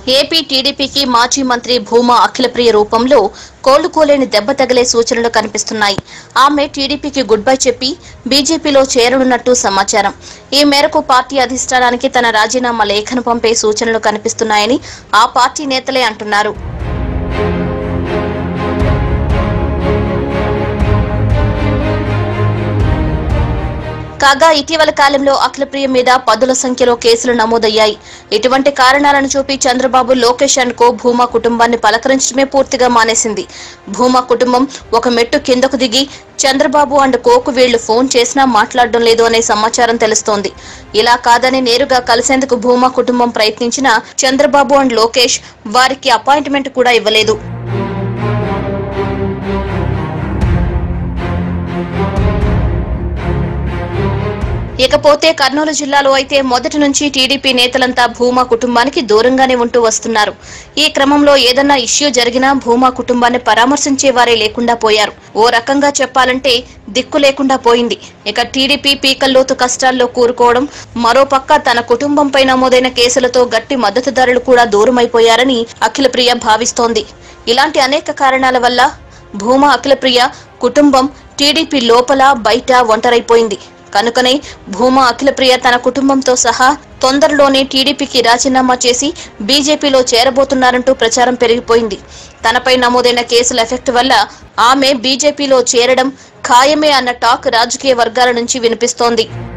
AP టీడీపీకి మాజీ మంత్రి భూమా అఖిలప్రియ రూపంలో కోలుకోలేని దెబ్బ తగిలే సూచనలు కనిపిస్తున్నాయి ఆమె టీడీపీకి గుడ్ బై చెప్పి బీజేపీలో చేరనున్నట్టు సమాచారం ఈ మేరకు పార్టీ అధిష్టానానికి తన రాజీనామా లేఖను పంపే సూచనలు కనిపిస్తున్నాయని ఆ పార్టీ నేతలే అంటున్నారు కాగా ఇటీవల కాలంలో అఖిలప్రియ మీద పదుల సంఖ్యలో కేసులు నమోదయ్యాయి ఇటువంటి కారణాలను చూపి చంద్రబాబు లోకేష్ అండ్ కో భూమా కుటుంబాన్ని పలకరించడమే పూర్తిగా మానేసింది భూమా కుటుంబం ఒక మెట్టు కిందకు దిగి చంద్రబాబు అండ్ కోకు వీళ్లు ఫోన్ చేసినా మాట్లాడడం లేదు అనే సమాచారం తెలుస్తోంది ఇలా కాదని నేరుగా కలిసేందుకు భూమా కుటుంబం ప్రయత్నించినా చంద్రబాబు అండ్ లోకేష్ వారికి అపాయింట్మెంట్ కూడా ఇవ్వలేదు ఇకపోతే కర్నూలు జిల్లాలో అయితే మొదటి నుంచి టీడీపీ నేతలంతా భూమా కుటుంబానికి దూరంగానే ఉంటూ వస్తున్నారు ఈ క్రమంలో ఏదన్నా ఇష్యూ జరిగినా భూమా కుటుంబాన్ని పరామర్శించే వారే లేకుండా పోయారు ఓ రకంగా చెప్పాలంటే దిక్కు లేకుండా పోయింది ఇక టీడీపీ పీకల్లోతు కష్టాల్లో కూరుకోవడం మరోపక్క తన కుటుంబంపై నమోదైన కేసులతో గట్టి మద్దతుదారులు కూడా దూరమైపోయారని అఖిలప్రియ భావిస్తోంది ఇలాంటి అనేక కారణాల వల్ల భూమా అఖిలప్రియ కుటుంబం టీడీపీ లోపల బయట ఒంటరైపోయింది కనుకనే భూమా అఖిలప్రియ తన కుటుంబంతో సహా తొందరలోనే టీడీపీకి రాజీనామా చేసి బీజేపీలో చేరబోతున్నారంటూ ప్రచారం పెరిగిపోయింది తనపై నమోదైన కేసుల ఎఫెక్ట్ వల్ల ఆమె బీజేపీలో చేరడం ఖాయమే అన్న టాక్ రాజకీయ వర్గాల నుంచి వినిపిస్తోంది